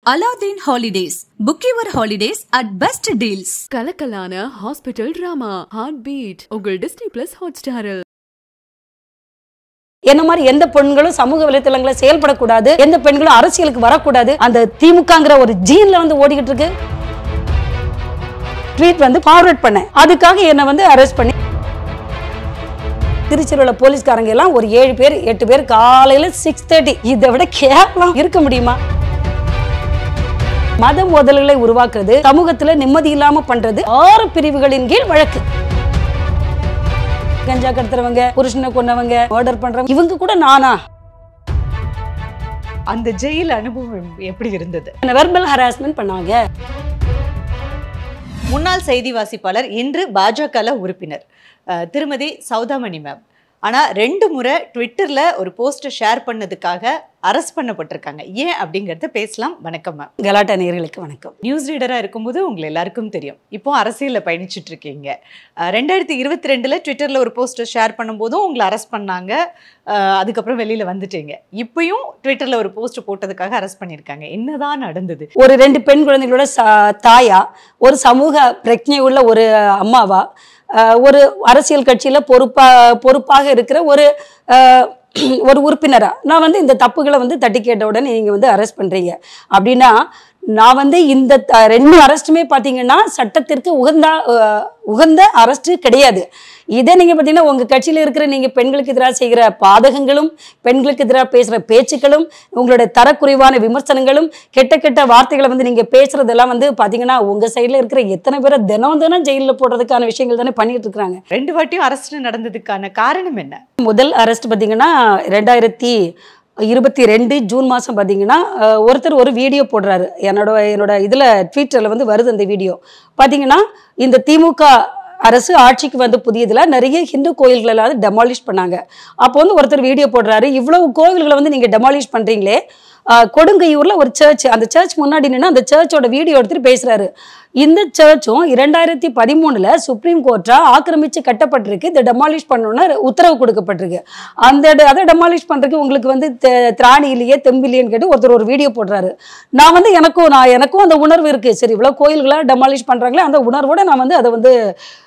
Aladdin holidays book your holidays at best deals கலக்கலான hospital drama heart beat உங்கள் Disney plus hot ஸ்டாரில் என்ன மாதிரி எந்த பெண்களும் சமூக வலைத்தளங்களை செயல்படக்கூடாது எந்த பெண்களும் அரசியலுக்கு வரக்கூடாது அந்த திமுகங்கிற ஒரு ஜீன்ல வந்து ஓடிக்கிட்டு இருக்கு ட்வீட் வந்து ஃபார்வர்ட் பண்ணேன் அதுக்காக என்னை வந்து அரெஸ்ட் பண்ணி திருச்சியில் உள்ள போலீஸ்காரங்க எல்லாம் ஒரு ஏழு பேர் எட்டு பேர் காலையில சிக்ஸ் தேர்ட்டி இதை விட கேவலம் இருக்க முடியுமா மத மோதல்களை உருவாக்குறது சமூகத்துல நிம்மதி இல்லாம பண்றது ஆறு பிரிவுகளின் கீழ் வழக்கு கஞ்சா கடத்துறவங்க புருஷனை கொன்னவங்க மர்டர் பண்றவங்க இவங்க கூட நானா அந்த ஜெயில் அனுபவம் எப்படி இருந்தது வெர்பல் ஹராஸ்மெண்ட் பண்ணாங்க முன்னாள் செய்தி வாசிப்பாளர் இன்று பாஜக உறுப்பினர் அஹ், திருமதி சௌதாமணி மேம் ஆனா ரெண்டு முறை ட்விட்டர்ல ஒரு போஸ்ட் ஷேர் பண்ணதுக்காக அரெஸ்ட் பண்ணப்பட்டிருக்காங்க ஏன் அப்படிங்கறத பேசலாம் வணக்கம் மேம் கலாட்டா நேயர்களுக்கு வணக்கம் நியூஸ் ரீடரா இருக்கும்போது உங்களை எல்லாருக்கும் தெரியும் இப்போ அரசியல்ல பயணிச்சுட்டு இருக்கீங்க அஹ், ரெண்டாயிரத்தி இருபத்தி ரெண்டுல ட்விட்டர்ல ஒரு போஸ்ட் ஷேர் பண்ணும்போதும் உங்களை அரெஸ்ட் பண்ணாங்க அஹ், அதுக்கப்புறம் வெளியில வந்துட்டீங்க இப்பயும் ட்விட்டர்ல ஒரு போஸ்ட் போட்டதுக்காக அரெஸ்ட் பண்ணியிருக்காங்க என்னதான் நடந்தது ஒரு ரெண்டு பெண் குழந்தைகளோட ச- தாயா ஒரு சமூக பிரஜை உள்ள ஒரு அம்மாவா அஹ், ஒரு அரசியல் கட்சியில பொறுப்பா பொறுப்பாக இருக்கிற ஒரு அஹ், ஒரு உறுப்பினரா நான் வந்து இந்த தப்புகளை வந்து தட்டி கேட்ட உடனே நீங்க வந்து அரெஸ்ட் பண்றீங்க அப்படின்னா நான் வந்து இந்த த- ரெண்டு அரெஸ்ட்டுமே பார்த்தீங்கன்னா சட்டத்திற்கு உகந்த அஹ், உகந்த அரெஸ்ட் கிடையாது இதே நீங்க பார்த்தீங்கன்னா உங்க கட்சியில இருக்கிற நீங்க பெண்களுக்கு எதிராக செய்கிற பாதகங்களும் பெண்களுக்கு எதிராக பேசுற பேச்சுக்களும் உங்களுடைய தரக்குறைவான விமர்சனங்களும் கெட்ட கெட்ட வார்த்தைகளை வந்து நீங்க பேசுறதெல்லாம் வந்து பாத்தீங்கன்னா உங்க சைடுல இருக்கிற எத்தனை பேரை தினம் தினம் ஜெயில போடுறதுக்கான விஷயங்கள் தானே பண்ணிட்டு இருக்காங்க ரெண்டு வாட்டியும் அரெஸ்ட் நடந்ததுக்கான காரணம் என்ன முதல் அரெஸ்ட் பார்த்தீங்கன்னா ரெண்டாயிரத்தி இருபத்தி ரெண்டு ஜூன் மாதம் பார்த்தீங்கன்னா அஹ், ஒருத்தர் ஒரு வீடியோ போடுறாரு என்னோட என்னோட இதில் ட்விட்டரில் வந்து வருது அந்த வீடியோ பார்த்தீங்கன்னா இந்த திமுக அரசு ஆட்சிக்கு வந்த புதியதில் நிறைய ஹிந்து கோயில்களை எல்லாம் டெமாலிஷ் பண்ணாங்க அப்போ வந்து ஒருத்தர் வீடியோ போடுறாரு இவ்வளவு கோவில்களை வந்து நீங்கள் டெமாலிஷ் பண்ணுறீங்களே கொடுங்கையூர்ல ஒரு சர்ச் அந்த சர்ச் முன்னாடி நின்று அந்த சர்ச்சோட வீடியோ எடுத்துட்டு பேசுறாரு இந்த சர்ச்சும் இரண்டாயிரத்தி பதிமூணுல சுப்ரீம் கோர்ட்டா ஆக்கிரமிச்சு கட்டப்பட்டிருக்கு இதை டெமாலிஷ் பண்ணணும்னு உத்தரவு கொடுக்கப்பட்டிருக்கு அந்த இட- அதை டெமாலிஷ் பண்றதுக்கு உங்களுக்கு வந்து தெ- திராணி இல்லையே தெம்பு இல்லையேன்னு கேட்டு ஒருத்தர் ஒரு வீடியோ போடுறாரு நான் வந்து எனக்கும் நான் எனக்கும் அந்த உணர்வு இருக்கு சரி இவ்வளவு கோயில்களா டெமாலிஷ் பண்றாங்களே அந்த உணர்வோட நான் வந்து அதை வந்து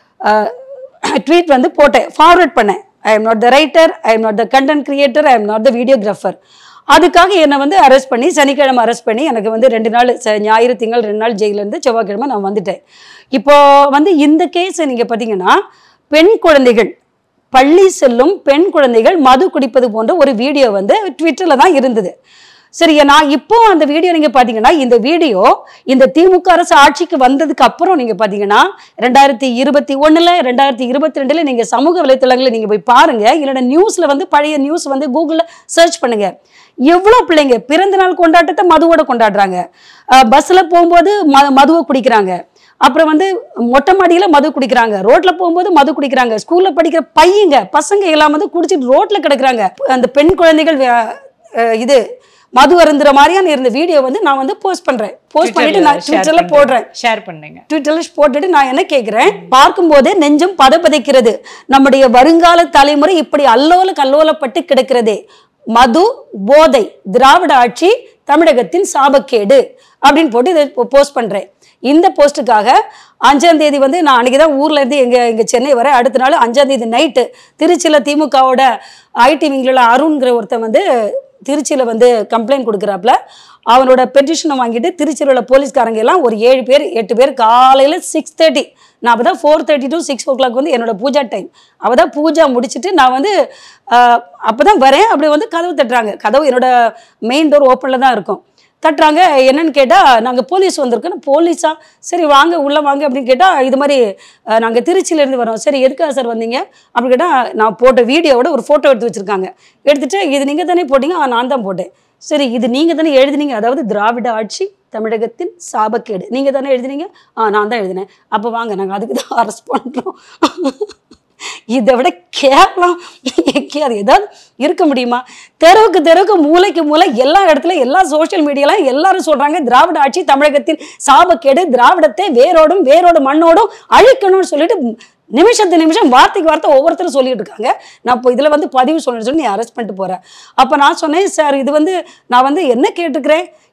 ட்வீட் வந்து போட்டேன் ஃபார்வர்ட் பண்ணேன் I am not the writer I am not the content creator I am not the videographer அதுக்காக என்னை வந்து அரெஸ்ட் பண்ணி சனிக்கிழமை அரெஸ்ட் பண்ணி எனக்கு வந்து ரெண்டு நாள் ச- ஞாயிறு திங்கள் ரெண்டு நாள் ஜெயிலேருந்து செவ்வாய்க்கிழமை நான் வந்துட்டேன் இப்போ வந்து இந்த கேஸை நீங்கள் பார்த்தீங்கன்னா பெண் குழந்தைகள் பள்ளி செல்லும் பெண் குழந்தைகள் மது குடிப்பது போன்ற ஒரு வீடியோ வந்து ட்விட்டரில் தான் இருந்தது சரி நான் இப்போ அந்த வீடியோ நீங்க பாத்தீங்கன்னா இந்த வீடியோ இந்த திமுக அரசு ஆட்சிக்கு வந்ததுக்கு அப்புறம் நீங்க பாத்தீங்கன்னா ரெண்டாயிரத்தி இருபத்தி ஒண்ணுல ரெண்டாயிரத்தி இருபத்தி ரெண்டுல நீங்க சமூக வலைத்தளங்களை நீங்க போய் பாருங்க இல்லைன்னா நியூஸ்ல வந்து பழைய நியூஸ் வந்து கூகுள்ல சர்ச் பண்ணுங்க எவ்வளோ பிள்ளைங்க பிறந்த நாள் கொண்டாட்டத்தை மதுவோட கொண்டாடுறாங்க அஹ் பஸ்ல போகும்போது ம மதுவை குடிக்கிறாங்க அப்புறம் வந்து மொட்டை மாடியில மது குடிக்கிறாங்க ரோட்ல போகும்போது மது குடிக்கிறாங்க ஸ்கூல்ல படிக்கிற பையங்க பசங்க எல்லாம் வந்து குடிச்சிட்டு ரோட்ல கிடக்குறாங்க அந்த பெண் குழந்தைகள் வே- அஹ் இது மது அருந்துற மாதிரியான இருந்த வீடியோ வந்து நான் வந்து போஸ்ட் பண்றேன் போஸ்ட் பண்ணிட்டு நான் ட்விட்டர்ல போடுறேன் ஷேர் பண்ணுங்க ட்விட்டர்ல போட்டுட்டு நான் என்ன கேட்கிறேன் பார்க்கும்போதே நெஞ்சம் பதபதைக்கிறது நம்முடைய வருங்கால தலைமுறை இப்படி அல்லோல கல்லோலப்பட்டு கிடக்கிறதே மது போதை திராவிட ஆட்சி தமிழகத்தின் சாபக்கேடு அப்படின்னு போட்டு இதை போஸ்ட் பண்றேன் இந்த போஸ்ட்டுக்காக அஞ்சாம் தேதி வந்து நான் அன்றைக்கி தான் ஊர்ல இருந்து எங்க எங்க சென்னை வர அடுத்த நாள் அஞ்சாம் தேதி நைட்டு திருச்சியில திமுகவோட ஐடி விங்கில் அருண்கிற ஒருத்தன் வந்து திருச்சியில வந்து கம்ப்ளைண்ட் கொடுக்குறாப்புல அவனோட பெட்டிஷனை வாங்கிட்டு திருச்சியில் உள்ள போலீஸ்காரங்க எல்லாம் ஒரு ஏழு பேர் எட்டு பேர் காலையில் சிக்ஸ் தேர்ட்டி நான் அப்போ தான் ஃபோர் தேர்ட்டி டு சிக்ஸ் ஓ கிளாக் வந்து என்னோட பூஜா டைம் அவள் தான் பூஜா முடிச்சுட்டு நான் வந்து அப்போ தான் வரேன் அப்படி வந்து கதவு தட்டுறாங்க கதவு என்னோட மெயின் டோர் ஓப்பனில் தான் இருக்கும் தட்டுறாங்க என்னன்னு கேட்டால் நாங்கள் போலீஸ் வந்திருக்கோம் போலீஸா சரி வாங்க உள்ளே வாங்க அப்படின்னு கேட்டால் இது மாதிரி நாங்கள் திருச்சியிலேருந்து வரோம் சரி எதுக்காக சார் வந்தீங்க அப்படின்னு கேட்டால் நான் போட்ட வீடியோவோட ஒரு ஃபோட்டோ எடுத்து வச்சுருக்காங்க எடுத்துட்டு இது நீங்கள் தானே போட்டீங்க ஆ, நான் தான் போட்டேன் சரி இது நீங்கள் தானே எழுதினீங்க அதாவது திராவிட ஆட்சி தமிழகத்தின் சாபக்கேடு நீங்கள் தானே எழுதினீங்க ஆ நான் தான் எழுதினேன் அப்போ வாங்க நாங்கள் அதுக்கு தான் அரெஸ்ட் பண்ணுறோம் இதை விட கேவலம் எங்கேயாவது ஏதாவது இருக்க முடியுமா தெருவுக்கு தெருவுக்கு மூலைக்கு மூலை எல்லா இடத்துல எல்லா சோஷியல் மீடியாலாம் எல்லாரும் சொல்றாங்க திராவிட ஆட்சி தமிழகத்தின் சாபக்கேடு திராவிடத்தை வேரோடும் வேரோடு மண்ணோடும் அழிக்கணும்னு சொல்லிட்டு நிமிஷத்து நிமிஷம் வார்த்தைக்கு வார்த்தை ஒவ்வொருத்தரும் சொல்லிட்டு இருக்காங்க நான் இப்போ இதில் வந்து பதிவு சொல்லணும்னு சொல்லி நீ அரெஸ்ட் பண்ணிட்டு போற அப்போ நான் சொன்னேன் சார் இது வந்து நான் வந்து என்ன கேட்டுக்கிறேன்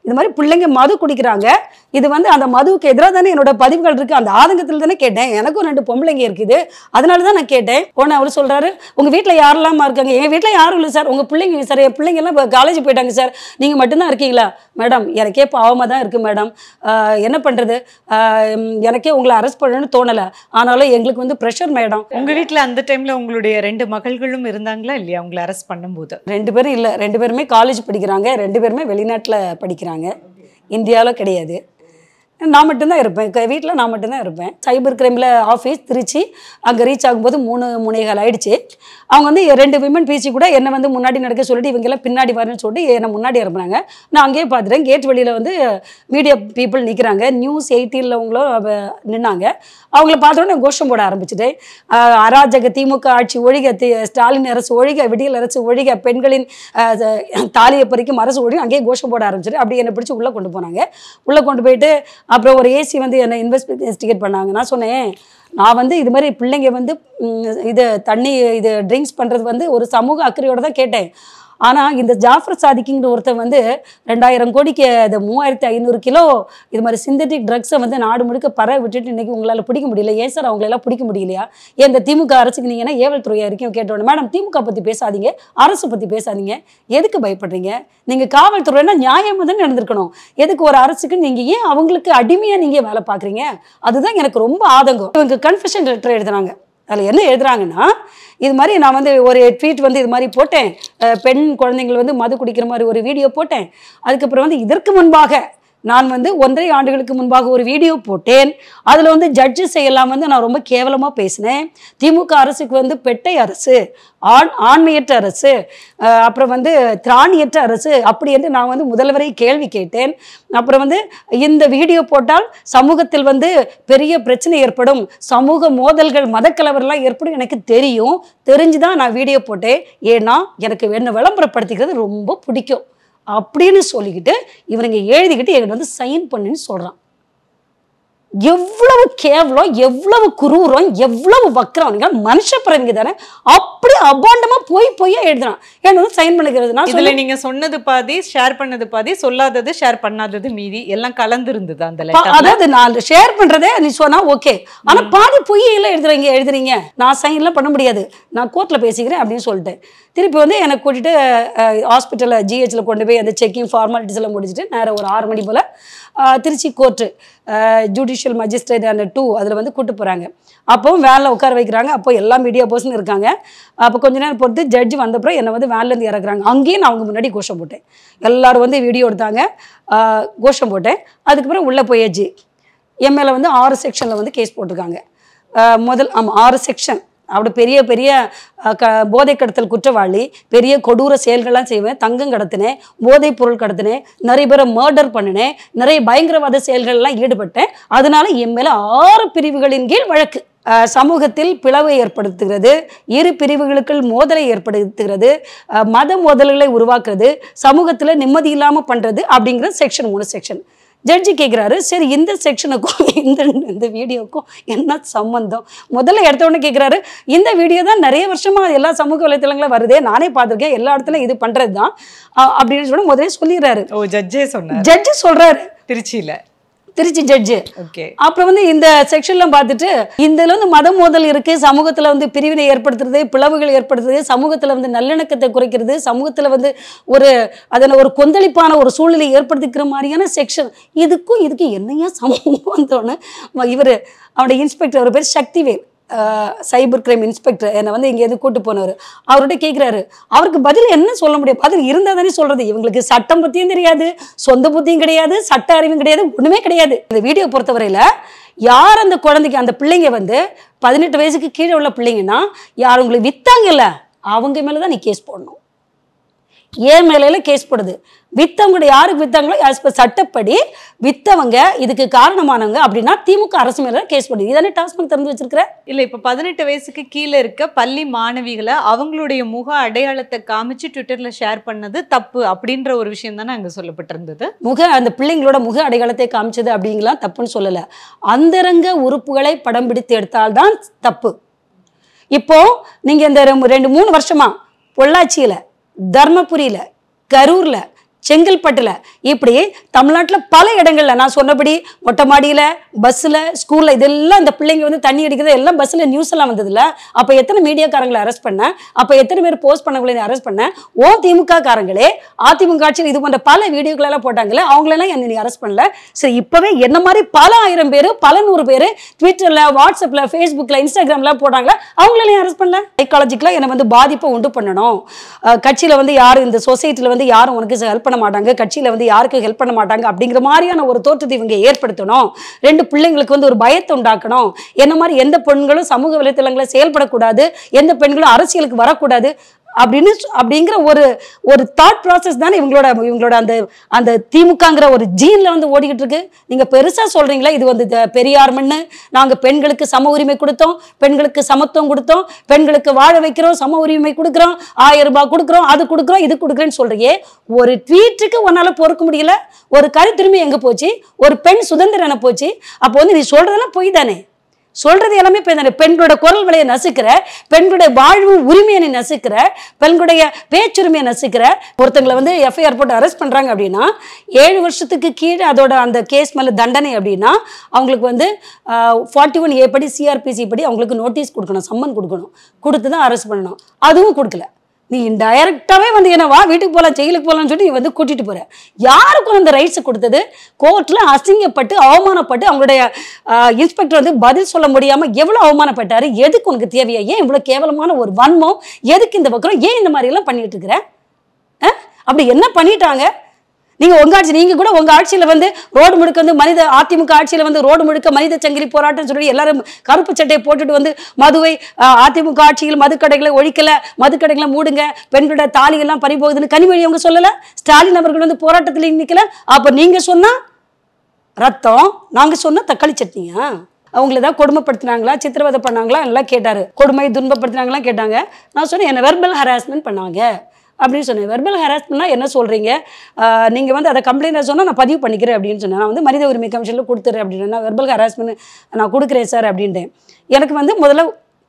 இது மாதிரி பிள்ளைங்க மது குடிக்கிறாங்க இது வந்து அந்த மதுவுக்கு எதிராக தானே என்னோட பதிவுகள் இருக்கு அந்த ஆதங்கத்தில் தானே கேட்டேன் எனக்கும் ரெண்டு பொம்பளைங்க இருக்குது அதனால தான் நான் கேட்டேன் உடனே அவர் சொல்றாரு உங்க வீட்டில் யாரெல்லாமா இருக்காங்க என் வீட்டில் யாரும் இல்லை சார் உங்க பிள்ளைங்க சார் என் பிள்ளைங்க எல்லாம் காலேஜ் போயிட்டாங்க சார் நீங்க மட்டும்தான் இருக்கீங்களா மேடம் எனக்கே பாவமாக தான் இருக்கு மேடம் ஆஹ் என்ன பண்றது ஆஹ் எனக்கே உங்களை அரெஸ்ட் பண்ணணும்னு தோணலை ஆனாலும் எங்களுக்கு வந்து ப்ரெஷர் மேடம் உங்க வீட்ல அந்த டைம்ல உங்களுடைய ரெண்டு மகள்களும் இருந்தாங்களா இல்லையா உங்களை அரெஸ்ட் பண்ணும்போது ரெண்டு பேரும் இல்லை ரெண்டு பேருமே காலேஜ் படிக்கிறாங்க ரெண்டு பேருமே வெளிநாட்டில் படிக்கிறாங்க இந்தியாவில் கிடையாது நான் மட்டும்தான் இருப்பேன் வீட்டில் நான் மட்டும்தான் இருப்பேன் சைபர் கிரைமில் ஆஃபீஸ் திருச்சி அங்கே ரீச் ஆகும்போது மூணு முனைகள் ஆயிடுச்சு அவங்க வந்து ரெண்டு விமன் பேசி கூட என்னை வந்து முன்னாடி நடக்க சொல்லிட்டு இவங்கெல்லாம் பின்னாடி வரேன்னு சொல்லிட்டு என்னை முன்னாடி இறப்புனாங்க நான் அங்கேயே பார்த்துட்டேன் கேட் வெளியில் வந்து மீடியா பீப்புள் நிற்கிறாங்க நியூஸ் எயிட்டீனில் அவங்களும் நின்னாங்க அவங்கள பார்த்தோன்னே கோஷம் போட ஆரம்பிச்சிட்டேன் ஆஹ் அராஜக திமுக ஆட்சி ஒழிக தி- ஸ்டாலின் அரசு ஒழிக விடியல் அரசு ஒழிக பெண்களின் ஆஹ் ச- தாலியை பறிக்கும் அரசு ஒழிக அங்கேயே கோஷம் போட ஆரம்பிச்சிட்டு அப்படி என்னை பிடிச்சி உள்ளே கொண்டு போனாங்க உள்ளே கொண்டு போயிட்டு அப்புறம் ஒரு ஏசி வந்து என்னை இன்வெஸ்டிகேட் பண்ணாங்க நான் சொன்னேன் நான் வந்து இது மாதிரி பிள்ளைங்க வந்து ம், இது தண்ணி இது ட்ரிங்க்ஸ் பண்ணுறது வந்து ஒரு சமூக அக்கறையோட தான் கேட்டேன் ஆனால் இந்த ஜாஃபர் சாதிக்குங்கிற ஒருத்தன் வந்து ரெண்டாயிரம் கோடிக்கு அது மூவாயிரத்தி ஐநூறு கிலோ இது மாதிரி சிந்தட்டிக் ட்ரக்ஸை வந்து நாடு முழுக்க பரவ விட்டுட்டு இன்னைக்கு உங்களால் பிடிக்க முடியல ஏன் சார் அவங்களெல்லாம் பிடிக்க முடியலையா ஏன் இந்த திமுக அரசுக்கு நீங்கள் என்ன ஏவல் துறையா இருக்கீங்க கேட்டோன்னே மேடம் திமுக பற்றி பேசாதீங்க அரசு பற்றி பேசாதீங்க எதுக்கு பயப்படுறீங்க நீங்கள் காவல்துறைனா நியாயமாக தான் நடந்திருக்கணும் எதுக்கு ஒரு அரசுக்கு நீங்கள் ஏன் அவங்களுக்கு அடிமையாக நீங்கள் வேலை பார்க்குறீங்க அதுதான் எனக்கு ரொம்ப ஆதங்கம் இவங்க கன்ஃபெஷன் லெட்டர் எழுதுனாங்க அதில் என்ன எழுதுறாங்கன்னா இது மாதிரி நான் வந்து ஒரு ட்வீட் வந்து இது மாதிரி போட்டேன் அஹ் பெண் குழந்தைங்கள் வந்து மது குடிக்கிற மாதிரி ஒரு வீடியோ போட்டேன் அதுக்கப்புறம் வந்து இதற்கு முன்பாக நான் வந்து ஒன்றரை ஆண்டுகளுக்கு முன்பாக ஒரு வீடியோ போட்டேன் அதில் வந்து ஜட்ஜஸ் எல்லாம் வந்து நான் ரொம்ப கேவலமாக பேசினேன் திமுக அரசுக்கு வந்து பெட்டை அரசு ஆண் ஆண்மையற்ற அரசு அஹ் அப்புறம் வந்து திராணியற்ற அரசு அப்படி என்று நான் வந்து முதல்வரை கேள்வி கேட்டேன் அப்புறம் வந்து இந்த வீடியோ போட்டால் சமூகத்தில் வந்து பெரிய பிரச்சனை ஏற்படும் சமூக மோதல்கள் மதக்கலவரெல்லாம் ஏற்படும் எனக்கு தெரியும் தெரிஞ்சு தான் நான் வீடியோ போட்டேன் ஏன்னா எனக்கு என்ன விளம்பரப்படுத்திக்கிறது ரொம்ப பிடிக்கும் அப்படின்னு சொல்லிக்கிட்டு இவனுங்க எழுதிக்கிட்டு என்கிட்ட வந்து சைன் பண்ணுன்னு சொல்றான் எவ்வளவு கேவலம் எவ்வளவு குரூரம் எவ்வளவு வக்கரம் நீங்க மனுஷ பிறவிங்க தானே அப்படி அபாண்டமா போய் போய் எழுதுறான் என்ன வந்து சைன் பண்ணிக்கிறது நான் இதுல சொன்னேன், நீங்க சொன்னது பாதி ஷேர் பண்ணது பாதி சொல்லாதது ஷேர் பண்ணாதது மீதி எல்லாம் கலந்து இருந்தது அந்த பா- லெட்டர்ல அதாவது நான் ஷேர் பண்றதே நீ சொன்னா ஓகே ஆனா பாதி பொய் எல்லாம் எழுதுறீங்க எழுதுறீங்க நான் சைன்லாம் பண்ண முடியாது நான் கோர்ட்ல பேசிக்கிறேன் அப்படின்னு சொல்லிட்டேன் திருப்பி வந்து என்னை கூட்டிட்டு ஹாஸ்பிட்டலில் ஜிஹெச்ல கொண்டு போய் அந்த செக்கிங் ஃபார்மாலிட்டிஸ் எல்லாம் முடிச்சுட்டு நேரம் ஒரு ஆறு மணி போல அஹ், திருச்சி கோர்ட்டு ஜுடிஷியல் மஜிஸ்ட்ரேட் அந்த டூ அதில் வந்து கூட்டு போகிறாங்க அப்போவும் வேனில் உட்கார வைக்கிறாங்க அப்போ எல்லா மீடியா பர்சன் இருக்காங்க அப்போ கொஞ்ச நேரம் பொறுத்து ஜட்ஜ் வந்தப்புறம் என்னை வந்து வேன்லேருந்து இறக்குறாங்க அங்கேயும் நான் அவங்க முன்னாடி கோஷம் போட்டேன் எல்லாரும் வந்து வீடியோ எடுத்தாங்க அஹ், கோஷம் போட்டேன் அதுக்கப்புறம் உள்ளே போயாச்சு என் மேலே வந்து ஆறு செக்ஷனில் வந்து கேஸ் போட்டிருக்காங்க அஹ் முதல் ஆமாம் ஆறு செக்ஷன் அப்படி பெரிய பெரிய அஹ், க போதை கடத்தல் குற்றவாளி பெரிய கொடூர செயல்கள்லாம் செய்வேன் தங்கம் கடத்தினேன் போதைப் பொருள் கடத்தினேன் நிறைய பேரை மர்டர் பண்ணினேன் நிறைய பயங்கரவாத செயல்கள்லாம் ஈடுபட்டேன் அதனால என் மேலே ஆறு பிரிவுகளின் கீழ் வழக்கு அஹ், சமூகத்தில் பிளவை ஏற்படுத்துகிறது இரு பிரிவுகளுக்குள் மோதலை ஏற்படுத்துகிறது அஹ், மத மோதல்களை உருவாக்குறது சமூகத்தில் நிம்மதி இல்லாமல் பண்ணுறது அப்படிங்கிற செக்ஷன் மூணு செக்ஷன் ஜட்ஜி கேட்குறாரு சரி இந்த செக்ஷனுக்கும் இந்த இந்த வீடியோக்கும் என்ன சம்பந்தம் முதல்ல எடுத்த உடனே கேட்குறாரு இந்த வீடியோ தான் நிறைய வருஷமா எல்லா சமூக வலைத்தளங்களும் வருதே நானே பார்த்துருக்கேன் எல்லா இடத்துலையும் இது பண்ணுறது தான் அப்படின்னு சொல்லி முதலே சொல்லிடுறாரு ஓ ஜட்ஜே சொன்னார் ஜட்ஜி சொல்றாரு திருச்சியில திருச்சி ஜட்ஜு ஓகே அப்புறம் வந்து இந்த செக்ஷன்லாம் பார்த்துட்டு இதுல வந்து மத மோதல் இருக்கு சமூகத்துல வந்து பிரிவினை ஏற்படுத்துறது பிளவுகள் ஏற்படுத்துறது சமூகத்துல வந்து நல்லிணக்கத்தை குறைக்கிறது சமூகத்துல வந்து ஒரு அதன ஒரு கொந்தளிப்பான ஒரு சூழ்நிலை ஏற்படுத்திக்கிற மாதிரியான செக்ஷன் இதுக்கும் இதுக்கு என்னையா சமூகம் வந்தோன்னு இவர் அவருடைய இன்ஸ்பெக்டர் அவர் பேர் சக்திவேல் சைபர் கிரைம் இன்ஸ்பெக்டர் என்னை வந்து இங்கேருந்து கூட்டு போனவர் அவர்கிட்ட கேட்குறாரு அவருக்கு பதில் என்ன சொல்ல முடியும் பதில் இருந்தால் தானே சொல்கிறது இவங்களுக்கு சட்டம் பற்றியும் தெரியாது சொந்த புத்தியும் கிடையாது சட்ட அறிவும் கிடையாது ஒன்றுமே கிடையாது இந்த வீடியோ பொறுத்தவரையில் யார் அந்த குழந்தைக்கு அந்த பிள்ளைங்க வந்து பதினெட்டு வயசுக்கு கீழே உள்ள பிள்ளைங்கன்னா யார் உங்களுக்கு வித்தாங்கல்ல அவங்க மேலே தான் நீ கேஸ் போடணும் ஏன் மேலையில கேஸ் போடுது வித்தவங்க யாருக்கு வித்தாங்களோ as per சட்டப்படி வித்தவங்க இதுக்கு காரணமானவங்க அப்படின்னா திமுக அரசு மேல கேஸ் போடுது இதானே டாஸ்மாக் திறந்து வச்சிருக்கிற இல்ல இப்ப பதினெட்டு வயசுக்கு கீழே இருக்க பள்ளி மாணவிகளை அவங்களுடைய முக அடையாளத்தை காமிச்சு ட்விட்டர்ல ஷேர் பண்ணது தப்பு அப்படின்ற ஒரு விஷயம் தானே அங்க சொல்லப்பட்டிருந்தது முக அந்த பிள்ளைங்களோட முக அடையாளத்தை காமிச்சது அப்படிங்கலாம் தப்புன்னு சொல்லலை அந்தரங்க உறுப்புகளை படம் பிடித்து எடுத்தால்தான் தப்பு இப்போ நீங்க இந்த ரெம்- ரெண்டு மூணு வருஷமா பொள்ளாச்சியில தர்மபுரியில கரூர்ல செங்கல்பட்டுல இப்படி தமிழ்நாட்டில் பல இடங்கள்ல நான் சொன்னபடி மொட்டை மாடியில் பஸ்ஸில் ஸ்கூலில் இதெல்லாம் இந்த பிள்ளைங்க வந்து தண்ணி அடிக்கிறது எல்லாம் பஸ்ஸில் நியூஸ் எல்லாம் வந்ததுல அப்போ எத்தனை மீடியாக்காரங்களை அரெஸ்ட் பண்ணேன் அப்போ எத்தனை பேர் போஸ்ட் பண்ணவங்களை அரெஸ்ட் பண்ணேன் ஓ திமுக காரங்களே அதிமுக ஆட்சியில் இது போன்ற பல வீடியோக்களெல்லாம் போட்டாங்களே அவங்களெல்லாம் என்ன நீ அரெஸ்ட் பண்ணல சரி இப்போவே என்ன மாதிரி பல ஆயிரம் பேர் பல நூறு பேர் ட்விட்டரில் வாட்ஸ்அப்பில் ஃபேஸ்புக்கில் இன்ஸ்டாகிராம்லாம் போட்டாங்களே அவங்களெல்லாம் அரெஸ்ட் பண்ணல சைக்காலஜிக்கலாக என்னை வந்து பாதிப்பை உண்டு பண்ணணும் கட்சியில் வந்து யாரும் இந்த சொசைட்டியில் வந்து யாரும் உனக்கு ஹெல்ப் பண்ண மாட்டாங்க கட்சியில் வந்து யாருக்கு ஹெல்ப் பண்ண மாட்டாங்க அப்படிங்கிற மாதிரியான ஒரு தோற்றத்தை இவங்க ஏற்படுத்தணும் ரெண்டு பிள்ளைங்களுக்கு வந்து ஒரு பயத்தை உண்டாக்கணும் என்ன மாதிரி எந்த பெண்களும் சமூக வலைத்தளங்களை செயல்படக்கூடாது எந்த பெண்களும் அரசியலுக்கு வரக்கூடாது அப்படின்னு சொ- அப்படிங்கிற ஒரு ஒரு தாட் ப்ராசஸ் தானே இவங்களோட இவங்களோட அந்த அந்த திமுகங்கிற ஒரு ஜீன்ல வந்து ஓடிக்கிட்டு இருக்கு நீங்க பெருசா சொல்றீங்களா இது வந்து த- பெரியார் மண்ணு நாங்க பெண்களுக்கு சம உரிமை கொடுத்தோம் பெண்களுக்கு சமத்துவம் கொடுத்தோம் பெண்களுக்கு வாழ வைக்கிறோம் சம உரிமை கொடுக்குறோம் ஆயிரம் ரூபாய் கொடுக்குறோம் அது கொடுக்குறோம் இது கொடுக்குறேன்னு சொல்றியே ஒரு ட்வீட்டுக்கு உன்னால பொறுக்க முடியல ஒரு கருத்துரிமை எங்க போச்சு ஒரு பெண் சுதந்திரம் என்ன போச்சு அப்போ வந்து நீ சொல்றதெல்லாம் பொய் தானே சொல்றது எல்லாமே போய் தானே பெண்களோட குரல் விலையை நசுக்கிற பெண்களுடைய வாழ்வு உரிமையை நீ நசுக்கிற பெண்களுடைய பேச்சுரிமையை நசுக்கிற ஒருத்தங்களை வந்து எஃப்ஐஆர் போட்டு அரெஸ்ட் பண்றாங்க அப்படின்னா ஏழு வருஷத்துக்கு கீழே அதோட அந்த கேஸ் மேல தண்டனை அப்படின்னா அவங்களுக்கு வந்து ஃபார்ட்டி ஒன் ஏ படி சிஆர்பிசி படி அவங்களுக்கு நோட்டீஸ் கொடுக்கணும் சம்மன் கொடுக்கணும் கொடுத்து தான் அரெஸ்ட் பண்ணணும் அதுவும் கொடுக்கல நீ டைரக்டாவே வந்து என்ன வா வீட்டுக்கு போகலாம் ஜெயிலுக்கு போகலாம்னு சொல்லி நீ வந்து கூட்டிட்டு போற யாருக்கு அந்த ரைட்ஸ் கொடுத்தது கோர்ட்ல அசிங்கப்பட்டு அவமானப்பட்டு அவங்களுடைய இன்ஸ்பெக்டர் வந்து பதில் சொல்ல முடியாம எவ்வளவு அவமானப்பட்டாரு எதுக்கு உனக்கு தேவையா ஏன் இவ்வளவு கேவலமான ஒரு வன்மம் எதுக்கு இந்த பக்கம் ஏன் இந்த மாதிரி எல்லாம் பண்ணிட்டு இருக்கிற அஹ்? அப்படி என்ன பண்ணிட்டாங்க நீங்க உங்க ஆட்சி நீங்க கூட உங்க ஆட்சியில வந்து ரோடு முழுக்க வந்து மனித அதிமுக ஆட்சியில வந்து ரோடு முழுக்க மனித சங்கிலி போராட்டம் சொல்லி எல்லாரும் கருப்பு சட்டையை போட்டுட்டு வந்து மதுவை அஹ், அதிமுக ஆட்சியில் மதுக்கடைகளை ஒழிக்கல மதுக்கடைகளை மூடுங்க பெண்களோட தாலி எல்லாம் பறி போகுதுன்னு கனிமொழி அவங்க சொல்லல ஸ்டாலின் அவர்கள் வந்து போராட்டத்தில் நிக்கல அப்ப நீங்க சொன்னா ரத்தம் நாங்க சொன்ன தக்காளி சட்னியா அவங்கள ஏதாவது கொடுமைப்படுத்தினாங்களா சித்திரவதை பண்ணாங்களா எல்லாம் கேட்டாரு கொடுமை துன்பப்படுத்தினாங்களா கேட்டாங்க நான் சொன்னேன் என்ன வெர்பல் ஹராஸ்மெண்ட் பண்ணாங்க அப்படின்னு சொன்னேன் வெர்பல் ஹராஸ்மெண்ட்னா என்ன சொல்றீங்க ஆஹ் நீங்க வந்து அதை கம்ப்ளைண்ட் சொன்னா நான் பதிவு பண்ணிக்கிறேன் அப்படின்னு சொன்னேன் நான் வந்து மனித உரிமை கமிஷனில் கொடுத்துறேன் அப்படின்னு நான் வெர்பல் ஹராஸ்மெண்ட் நான் கொடுக்குறேன் சார் அப்படின்ட்டேன் எனக்கு வந்து முதல்ல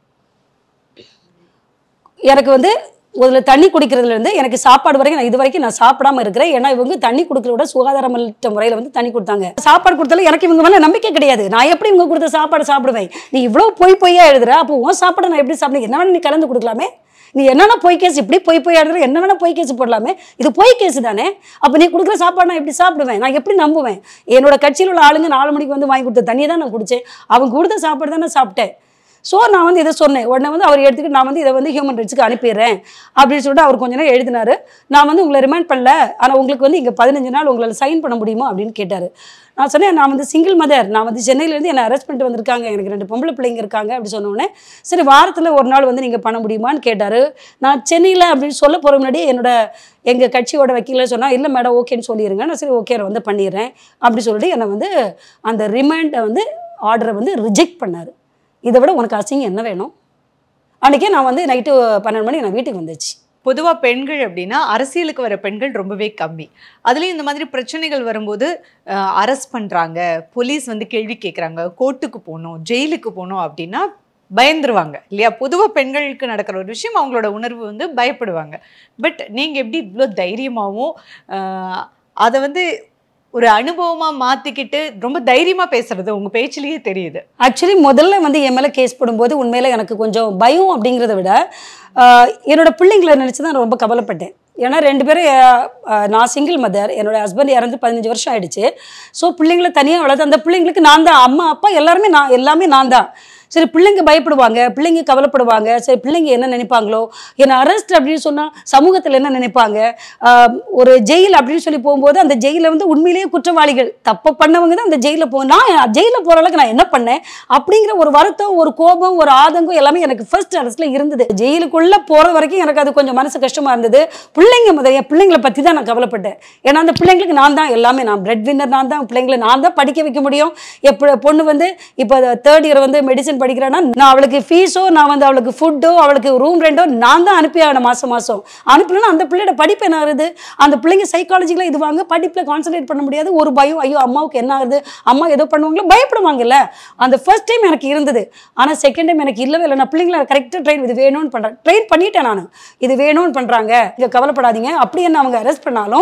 எனக்கு வந்து முதல்ல தண்ணி குடிக்கிறதுல இருந்து எனக்கு சாப்பாடு வரைக்கும் நான் இது வரைக்கும் நான் சாப்பிடாம இருக்கிறேன் ஏன்னா இவங்க தண்ணி கொடுக்கறத விட சுகாதாரமற்ற முறையில் வந்து தண்ணி கொடுத்தாங்க சாப்பாடு கொடுத்தாலும் எனக்கு இவங்க மேலே நம்பிக்கை கிடையாது நான் எப்படி இவங்க கொடுத்த சாப்பாடு சாப்பிடுவேன் நீ இவ்வளோ பொய் பொய்யா எழுதுற அப்போ உன் சாப்பாடை நான் எப்படி சாப்பிடுவேன் என்ன வேணா நீ கலந்து கொடுக்கலாமே நீ என்னென்ன பொய் கேஸ் இப்படி பொய் பொய் எழுதுற என்ன வேணா பொய் கேஸ் போடலாமே இது பொய் கேஸ் தானே அப்போ நீ கொடுக்குற சாப்பாடு நான் எப்படி சாப்பிடுவேன் நான் எப்படி நம்புவேன் என்னோட கட்சியில் உள்ள ஆளுங்க நாலு மணிக்கு வந்து வாங்கி கொடுத்த தண்ணியை தான் நான் குடித்தேன் அவங்க கொடுத்த சாப்பாடு தான் நான் சாப்பிட்டேன் ஸோ நான் வந்து இதை சொன்னேன் உடனே வந்து அவர் எடுத்துக்கிட்டு நான் வந்து இதை வந்து ஹியூமன் ரைட்ஸுக்கு அனுப்பிடுறேன் அப்படின்னு சொல்லிட்டு அவர் கொஞ்ச நேரம் எழுதினாரு நான் வந்து உங்களை ரிமைண்ட் பண்ணல ஆனால் உங்களுக்கு வந்து இங்கே பதினஞ்சு நாள் உங்களால் சைன் பண்ண முடியுமா அப்படின்னு கேட்டார் நான் சொன்னேன் நான் வந்து சிங்கிள் மதர் நான் வந்து சென்னையிலேருந்து என்னை அரெஸ்ட் பண்ணிட்டு வந்திருக்காங்க எனக்கு ரெண்டு பொம்பளை பிள்ளைங்க இருக்காங்க அப்படி சொன்ன உடனே சரி வாரத்தில் ஒரு நாள் வந்து நீங்கள் பண்ண முடியுமான்னு கேட்டார் நான் சென்னையில் அப்படின்னு சொல்ல போகிற முன்னாடி என்னோட எங்கள் கட்சியோட வக்கீல சொன்னால் இல்லை மேடம் ஓகேன்னு சொல்லிடுங்க நான் சரி ஓகே வந்து பண்ணிடுறேன் அப்படி சொல்லிட்டு என்னை வந்து அந்த ரிமைண்டை வந்து ஆர்டரை வந்து ரிஜெக்ட் பண்ணார் இதை விட உனக்கு அசிங்கம் என்ன வேணும் அன்றைக்கே நான் வந்து நைட்டு பன்னெண்டு மணிக்கு நான் வீட்டுக்கு வந்துச்சு பொதுவா பெண்கள் அப்படின்னா அரசியலுக்கு வர பெண்கள் ரொம்பவே கம்மி அதுலயும் இந்த மாதிரி பிரச்சனைகள் வரும்போது அரெஸ்ட் பண்றாங்க போலீஸ் வந்து கேள்வி கேட்குறாங்க கோர்ட்டுக்கு போகணும் ஜெயிலுக்கு போகணும் அப்படின்னா பயந்துருவாங்க இல்லையா பொதுவா பெண்களுக்கு நடக்கிற ஒரு விஷயம் அவங்களோட உணர்வு வந்து பயப்படுவாங்க பட் நீங்க எப்படி இவ்வளோ தைரியமாகவும் ஆஹ், அதை வந்து ஒரு அனுபவமா மாத்திக்கிட்டு ரொம்ப தைரியமா பேசுறது உங்க பேச்சிலேயே தெரியுது ஆக்சுவலி முதல்ல வந்து என் மேலே கேஸ் போடும்போது உண்மையில எனக்கு கொஞ்சம் பயம் அப்படிங்கிறத விட ஆஹ், என்னோட பிள்ளைங்களை நினச்சி தான் நான் ரொம்ப கவலைப்பட்டேன் ஏன்னா ரெண்டு பேரும் ஆஹ், ஆஹ், நான் சிங்கிள் மதர் என்னோட ஹஸ்பண்ட் இறந்து பதினஞ்சு வருஷம் ஆயிடுச்சு ஸோ பிள்ளைங்களை தனியாக வளர்த்து அந்த பிள்ளைங்களுக்கு நான் தான் அம்மா அப்பா எல்லாருமே நான் எல்லாமே நான் தான் சரி பிள்ளைங்க பயப்படுவாங்க பிள்ளைங்க கவலைப்படுவாங்க சரி பிள்ளைங்க என்ன நினைப்பாங்களோ என்னை அரெஸ்ட் அப்படின்னு சொன்னால் சமூகத்தில் என்ன நினைப்பாங்க ஆஹ் ஒரு ஜெயில் அப்படின்னு சொல்லி போகும்போது அந்த ஜெயிலில் வந்து உண்மையிலேயே குற்றவாளிகள் தப்பு பண்ணவங்க தான் அந்த ஜெயிலில் போ நான் ஜெயிலில் போகிற அளவுக்கு நான் என்ன பண்ணேன் அப்படிங்கிற ஒரு வருத்தம் ஒரு கோபம் ஒரு ஆதங்கம் எல்லாமே எனக்கு ஃபர்ஸ்ட் அரசில் இருந்தது ஜெயிலுக்குள்ளே போகிற வரைக்கும் எனக்கு அது கொஞ்சம் மனசு கஷ்டமாக இருந்தது பிள்ளைங்க முதல் என் பிள்ளைங்களை பற்றி தான் நான் கவலைப்பட்டேன் ஏன்னா அந்த பிள்ளைங்களுக்கு நான் தான் எல்லாமே நான் பிரெட் வின்னர் நான் தான் பிள்ளைங்களை நான் தான் படிக்க வைக்க முடியும் எப்போ பொண்ணு வந்து இப்போ தேர்ட் இயர் வந்து மெடிசன் படிக்கிறேன்னா நான் அவளுக்கு ஃபீஸோ நான் வந்து அவளுக்கு ஃபுட்டோ அவளுக்கு ரூம் ரெண்டோ நான் தான் அனுப்பி ஆகணும் மாதம் மாதம் அனுப்பலன்னா அந்த பிள்ளையோட படிப்பு என்ன ஆகுது அந்த பிள்ளைங்க சைக்காலஜிக்கலாக இது வாங்க படிப்பில் கான்சன்ட்ரேட் பண்ண முடியாது ஒரு பயம் ஐயோ அம்மாவுக்கு என்ன ஆகுது அம்மா ஏதோ பண்ணுவாங்களோ பயப்படுவாங்கல்ல அந்த ஃபர்ஸ்ட் டைம் எனக்கு இருந்தது ஆனால் செகண்ட் டைம் எனக்கு இல்லவே இல்லை நான் பிள்ளைங்களை கரெக்டாக ட்ரெயின் இது வேணும்னு பண்ணுறேன் ட்ரெயின் பண்ணிட்டேன் நான் இது வேணும்னு பண்ணுறாங்க இங்கே கவலைப்படாதீங்க அப்படி என்ன அவங்க அரெஸ்ட் பண்ணாலும்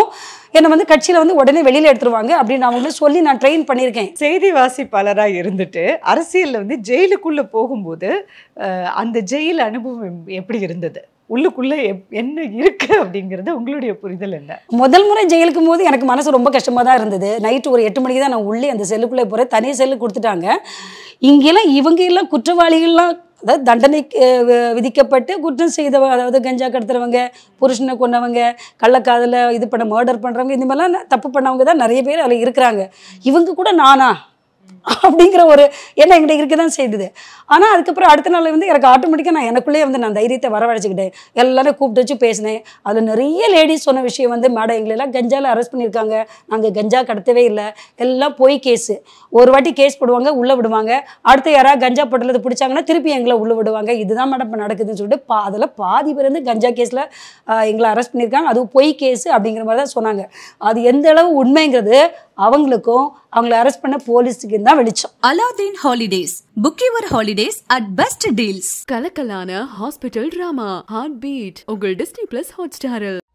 என்னை வந்து கட்சியில் வந்து உடனே வெளியில் எடுத்துருவாங்க அப்படின்னு அவங்கள சொல்லி நான் ட்ரெயின் பண்ணியிருக்கேன் செய்தி வாசிப்பாளராக இருந்துட்டு அரசியல்ல வந்து ஜெயிலுக்குள்ள போகும்போது அஹ், அந்த ஜெயில் அனுபவம் எப்படி இருந்தது உள்ளுக்குள்ள எப்- என்ன இருக்கு அப்படிங்கறது உங்களுடைய புரிதல் என்ன முதல் முறை ஜெயிலுக்கு போது எனக்கு மனசு ரொம்ப கஷ்டமாக தான் இருந்தது நைட்டு ஒரு எட்டு மணிக்கு தான் நான் உள்ளே அந்த செல்லுக்குள்ளே போகிறேன் தனி செல்லு கொடுத்துட்டாங்க இங்கெல்லாம் இவங்க எல்லாம் குற்றவாளிகள்லாம் அதாவது தண்டனை அஹ், வி- விதிக்கப்பட்டு குற்றம் செய்தவங்க அதாவது கஞ்சா கடத்துறவங்க புருஷனை கொண்டவங்க கள்ளக்காதல இது பண்ண மர்டர் பண்ணுறவங்க இந்த மாதிரிலாம் ந- தப்பு பண்ணவங்க தான் நிறைய பேர் அதில் இருக்கிறாங்க இவங்க கூட நானா அப்படிங்கிற ஒரு எண்ணம் என்கிட்ட இருக்க தான் செய்தது ஆனால் அதுக்கப்புறம் அடுத்த நாள் வந்து எனக்கு ஆட்டோமேட்டிக்காக நான் எனக்குள்ளேயே வந்து நான் தைரியத்தை வரவழைச்சிக்கிட்டேன் எல்லாரும் கூப்பிட்டு வச்சு பேசினேன் அதில் நிறைய லேடிஸ் சொன்ன விஷயம் வந்து மேடம் எங்களெல்லாம் கஞ்சாவில் அரெஸ்ட் பண்ணியிருக்காங்க நாங்கள் கஞ்சா கடத்தவே இல்லை எல்லாம் பொய் கேஸு ஒரு வாட்டி கேஸ் போடுவாங்க உள்ளே விடுவாங்க அடுத்து யாராவது கஞ்சா பொட்டலத்தை பிடிச்சாங்கன்னா திருப்பி எங்களை உள்ளே விடுவாங்க இதுதான் மேடம் இப்போ நடக்குதுன்னு சொல்லிட்டு பா அதில் பாதி பேர் வந்து கஞ்சா கேஸில் எங்களை அரெஸ்ட் பண்ணியிருக்காங்க அதுவும் பொய் கேஸு அப்படிங்கிற மாதிரி தான் சொன்னாங்க அது எந்த அளவு உண்மைங்கிறது அவங்களுக்கும் அவங்கள அரெஸ்ட் பண்ண போலீஸுக்கு தான் வெளிச்சம் Aladdin holidays book your holidays at best deals கலக்கலான ஹாஸ்பிட்டல் டிராமா ஹார்ட் பீட் உங்கள் டிஸ்னி பிளஸ் ஹாட் ஸ்டாரில்